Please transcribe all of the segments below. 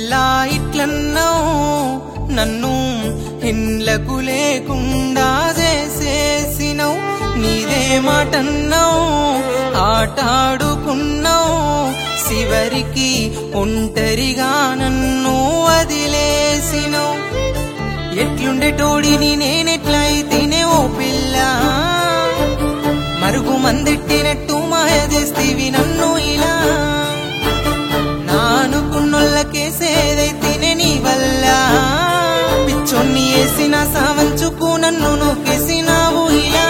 పిల్లా ఇట్లన్నావు నన్ను ఇండ్లకు లేకుండా చేసేసినవు నీదే మాటన్నావు ఆటాడుకున్నావు చివరికి ఒంటరిగా నన్ను వదిలేసినవు ఎట్లుండే టోడిని నేనెట్లయితేనే ఓ పిల్ల మరుగు మందెట్టినట్టు మాయ చేస్తీవి నన్ను ఇలా నానుకున్నోళ్ళకేసేదైతేనే నీ వల్ల పిచ్చొన్ని వేసిన సావంచుకు నన్ను నొక్కేసినావు ఇలా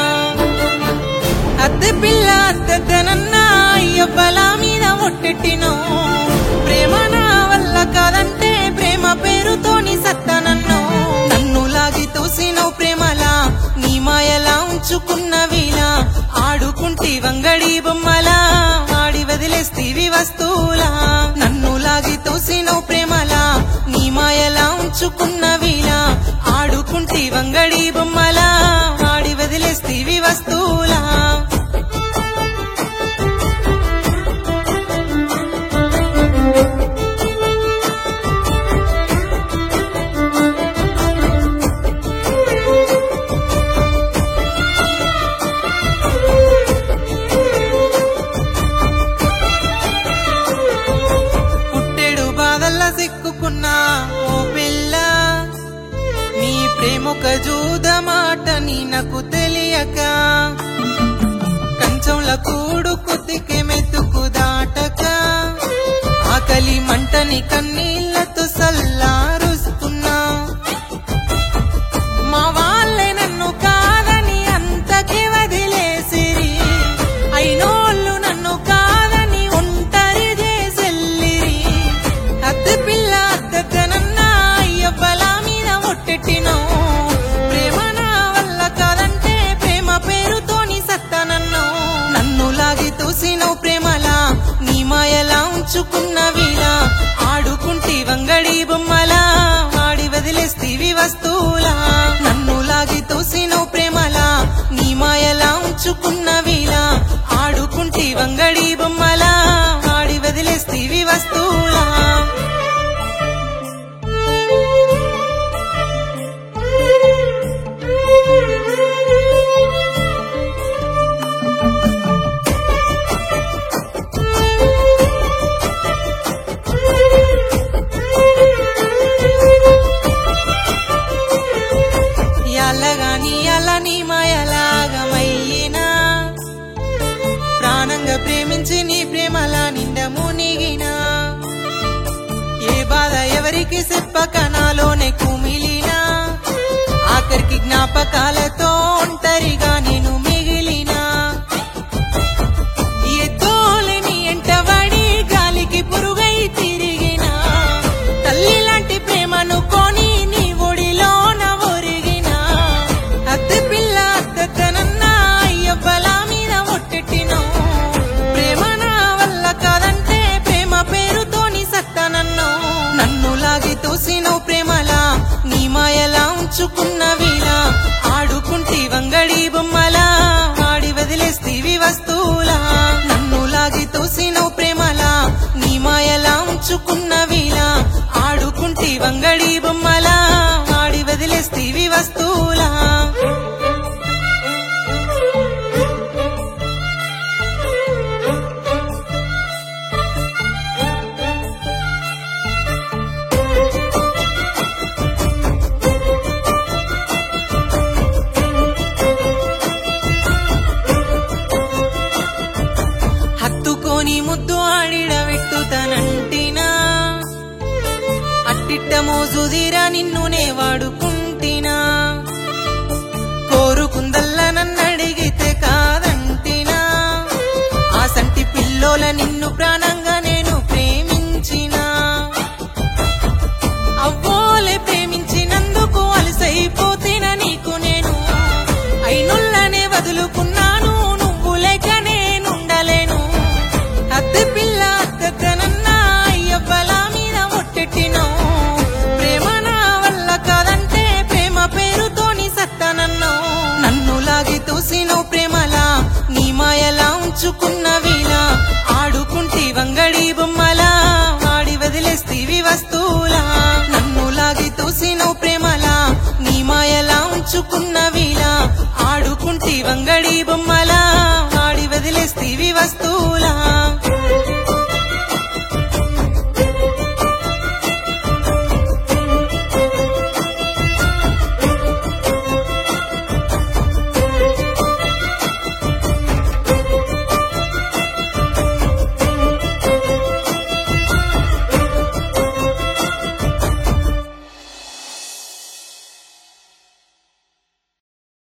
అద్దె పిల్ల అద్దెనన్నా అయ్యబ్బల మీద ఒట్టెట్టినో ప్రేమ నా వల్ల కాదంటే ప్రేమ పేరుతోని సత్తనన్నో నన్ను లాగి తోసినవు ప్రేమలా నీ మాయలా ఉంచుకున్నవిలా ఆడుకుంటి వంగడి బొమ్మలా ఆడి వదిలేస్తీవి వస్తువులా నన్ను లాగి తోసినవు ప్రేమలా నీ మాయలా ఉంచుకున్నవిలా ఆడుకుంటి వంగడి బొమ్మలా ఆడి వదిలేస్తీవి వస్తువులా పుట్టెడు బాధల్లా సిక్కుకున్నా ఓ పిల్ల నీ ప్రేమొక జూద మాట నీ నాకు తెలియక కంచంల కూడు కుతికే మెతుకు దాటక ఆకలి మంటని కన్నీళ్లతో సల్లారుస్తున్నా మా వాళ్ళే నన్ను కాదని అంతకి వదిలేసిరి అయినోళ్ళు నన్ను కాదని ఒంటరి చేసెల్లిరి అద్దె పిల్ల అద్దెనన్నా అయ్యబ్బల మీద ఒట్టెట్టినో ప్రేమ నా వల్ల కాదంటే ప్రేమ పేరుతోని సత్తనన్నో నన్ను లాగి తోసినవు ప్రేమలా నీ మాయలా ఉంచుకున్నవిలా ఆడుకుంటి వంగడి బొమ్మలా ఆడి వదిలేస్తీవి వస్తువులా నన్ను లాగి తోసినవు ప్రేమలా నీ మాయలా ఉంచుకున్నవిలా ఆడుకుంటి వంగడి బొమ్మలా ఆడి వదిలేస్తీవి వస్తువులా ఎల్లగాని అలా నీ మాయలాగమయ్యినా ప్రాణంగా ప్రేమించి నీ ప్రేమలా నిండ మునిగినా ఏ బాధ ఎవరికి చెప్పక నాలోనే కుమిలినా ఆఖరికి జ్ఞాపకాలతో ఒంటరిగా నేను మిగిలినా ఎత్తోలేని ఎంటబడి గాలికి పురుగై తిరిగినా తల్లి లాంటి ప్రేమను కొని నీ ఒడిలోన ఒరిగినా అద్దె పిల్ల అద్దెనన్నా అయ్యబ్బల మీద ఒట్టెట్టినో ప్రేమ నా వల్ల కాదంటే ప్రేమ పేరుతోని సత్తనన్నో నన్ను లాగి తోసినవు ప్రేమలా నీ మాయలా ఉంచుకున్నవిలా ఆడుకుంటి వంగడి బొమ్మలా ఆడి వదిలేస్తీవి వస్తువులా నన్ను లాగి తోసినవు ప్రేమలా నీ మాయలా ఉంచుకున్నవిలా ఆడుకుంటి వంగడి బొమ్మలా ఆడి వదిలేస్తీవి వస్తువులా హత్తుకొని ముద్దు ఆడిడబెట్టుతనంటినా అట్టిట్ట మోజుదిరా నిన్నునే వాడుకుంటినా కోరుకుందల్లా నన్నడిగితే కాదంటినా ఆ సంటి పిల్లోల నిన్ను ప్రాణంగా నేను ప్రేమించినా అవ్వోలే ప్రేమించినందుకు అలసైపోతేన నీకు నేను అయినుల్లనే వదులుకున్నాను నువ్వు లేక నేనుండలేను అద్దె పిల్ల అద్దెనన్నా అయ్యవ్వల మీద ఒట్టెట్టినో ప్రేమ నా వల్ల కాదంటే వదిలేస్తీవి వస్తువులా నన్ను లాగి తూసినవు ప్రేమలా నీ మాయలా ఉంచుకున్నవిలా ఆడుకుంటి వంగడి బొమ్మలా ఆడి వదిలేస్తీవి వస్తువులా